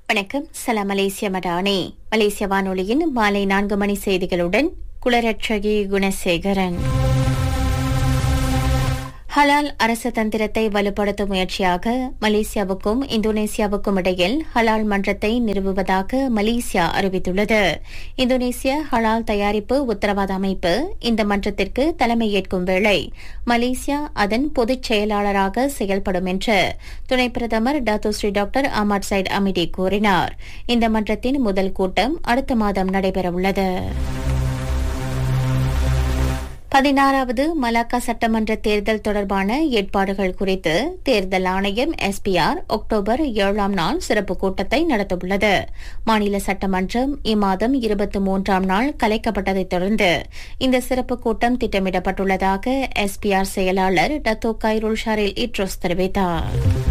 வணக்கம் சலாம் மலேசிய மடானி மலேசிய வானொலியின் மாலை நான்கு மணி செய்திகளுடன் குளரட்சகி குணசேகரன் ஹலால் அரசு தந்திரத்தை வலுப்படுத்தும் முயற்சியாக மலேசியாவுக்கும் இந்தோனேசியாவுக்கும் இடையில் ஹலால் மன்றத்தை நிறுவுவதாக மலேசியா அறிவித்துள்ளது இந்தோனேசிய ஹலால் தயாரிப்பு உத்தரவாத அமைப்பு இந்த மன்றத்திற்கு தலைமையேற்கும் வேளை மலேசியா அதன் பொதுச் செயலாளராக செயல்படும் என்று துணை பிரதமர் Dato Sri doctor Ahmad Zahid Hamidi கூறினார் இந்த மன்றத்தின் முதல் கூட்டம் அடுத்த மாதம் நடைபெறவுள்ளது பதினாறாவது மலாக்கா சட்டமன்ற தேர்தல் தொடர்பான ஏற்பாடுகள் குறித்து தேர்தல் ஆணையம் எஸ்பிஆர் அக்டோபர் ஏழாம் நாள் சிறப்பு கூட்டத்தை நடத்தவுள்ளது மாநில சட்டமன்றம் இம்மாதம் இருபத்தி மூன்றாம் நாள் கலைக்கப்பட்டதைத் தொடர்ந்து இந்த சிறப்பு கூட்டம் திட்டமிடப்பட்டுள்ளதாக எஸ்பிஆர் செயலாளர் டத்தோ கைருல் ஷரில் இட்ரோஸ் தெரிவித்தார்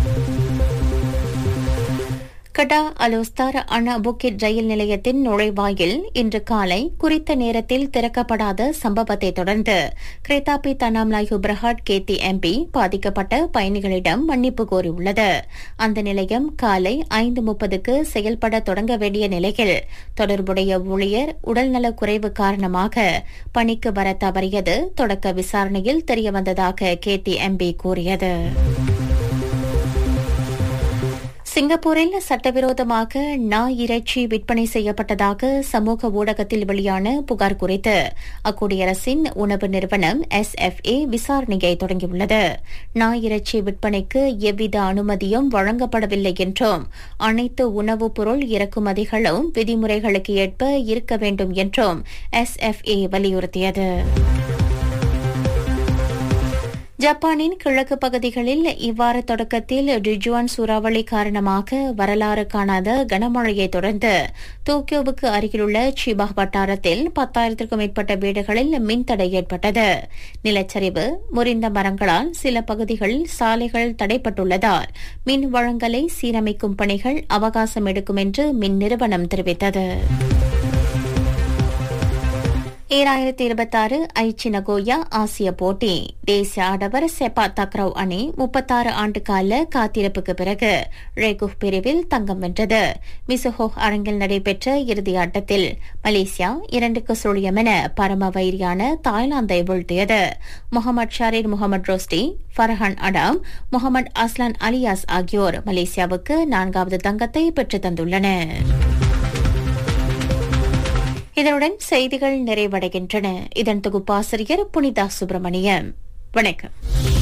கடா அலோஸ்தார் அண்ணா புக்கிட் ரயில் நிலையத்தின் நுழைவாயில் இன்று காலை குறித்த நேரத்தில் திறக்கப்படாத சம்பவத்தை தொடர்ந்து கிரேதாபி தனாம்லாயு பிரஹாட் கேத்தி எம்பி பாதிக்கப்பட்ட பயணிகளிடம் மன்னிப்பு கோரியுள்ளது அந்த நிலையம் காலை ஐந்து முப்பதுக்கு செயல்பட தொடங்க வேண்டிய நிலையில் தொடர்புடைய ஊழியர் உடல்நலக் குறைவு காரணமாக பணிக்கு வர தவறியது தொடக்க விசாரணையில் தெரியவந்ததாக கேத்தி எம்பி கூறியது சிங்கப்பூரில் சட்டவிரோதமாக நாய் இறைச்சி விற்பனை செய்யப்பட்டதாக சமூக ஊடகத்தில் வெளியான புகார் குறித்து அக்குடியரசின் உணவு நிறுவனம் எஸ்எஃப்ஏ விசாரணையை தொடங்கியுள்ளது நாய் இறைச்சி விற்பனைக்கு எவ்வித அனுமதியும் வழங்கப்படவில்லை என்றும் அனைத்து உணவுப் பொருள் இறக்குமதிகளும் விதிமுறைகளுக்கு ஏற்ப இருக்க வேண்டும் என்றும் எஸ்எஃப்ஏ வலியுறுத்தியது ஜப்பானின் கிழக்கு பகுதிகளில் இவ்வார தொடக்கத்தில் டிஜுவான் சூறாவளி காரணமாக வரலாறு காணாத கனமழையை தொடர்ந்து டோக்கியோவுக்கு அருகிலுள்ள சிபா வட்டாரத்தில் பத்தாயிரத்திற்கும் மேற்பட்ட வீடுகளில் மின்தடை ஏற்பட்டது நிலச்சரிவு முறிந்த மரங்களால் சில பகுதிகளில் சாலைகள் தடைப்பட்டுள்ளதால் மின் வழங்கலை சீரமைக்கும் பணிகள் அவகாசம் எடுக்கும் என்று மின் நிறுவனம் தெரிவித்தது ஈராயிரத்தி இருபத்தாறு ஐச்சி நகோயா ஆசிய போட்டி தேசிய ஆடவர் செப்பா தக்ரவ் அணி முப்பத்தாறு ஆண்டு கால காத்திருப்புக்கு பிறகு ரேகுப் பிரிவில் தங்கம் வென்றது மிசுஹோ அரங்கில் நடைபெற்ற இறுதி ஆட்டத்தில் மலேசியா இரண்டுக்கு சுழியம் என பரம வைரியான தாய்லாந்தை வீழ்த்தியது Muhammad Shahrir Muhammad Rosdi Farhan Adam Muhammad Aslan Alias ஆகியோர் மலேசியாவுக்கு நான்காவது தங்கத்தை பெற்றுத் தந்துள்ளனர் இதனுடன் செய்திகள் நிறைவடைகின்றன இதன் தொகுப்பாசிரியர் புனிதா சுப்பிரமணியம் வணக்கம்